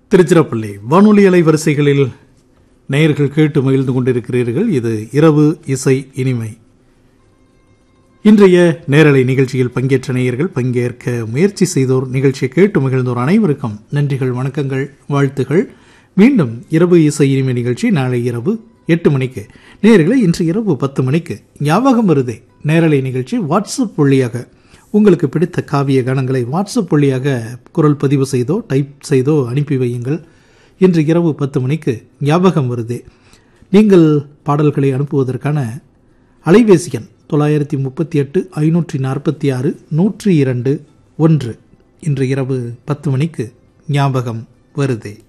திருச்சிராப்பள்ளி வானொலி அலைவரிசைகளில் நேயர்கள் கேட்டு மகிழ்ந்து கொண்டிருக்கிறீர்கள் இது இரவு இசை இனிமை இன்றைய நேரலை நிகழ்ச்சியில் பங்கேற்ற நேயர்கள் பங்கேற்க முயற்சி செய்தோர் நிகழ்ச்சியை கேட்டு மகிழ்ந்தோர் அனைவருக்கும் நன்றிகள் வணக்கங்கள் வாழ்த்துகள் மீண்டும் இரவு இசை இனிமை நிகழ்ச்சி நாளை இரவு எட்டு மணிக்கு நேயர்களை இன்று இரவு பத்து மணிக்கு ஞாபகம் வருதே நேரலை நிகழ்ச்சி வாட்ஸ்அப் வழியாக உங்களுக்கு பிடித்த காவிய கணங்களை வாட்ஸ்அப் வழியாக குரல் பதிவு செய்தோ டைப் செய்தோ அனுப்பி வையுங்கள் இன்று இரவு பத்து மணிக்கு ஞாபகம் வருதே நீங்கள் பாடல்களை அனுப்புவதற்கான அலைபேசி எண் தொள்ளாயிரத்தி முப்பத்தி எட்டு ஐநூற்றி நாற்பத்தி ஆறு நூற்றி இரண்டு ஒன்று இன்று இரவு பத்து மணிக்கு ஞாபகம் வருதே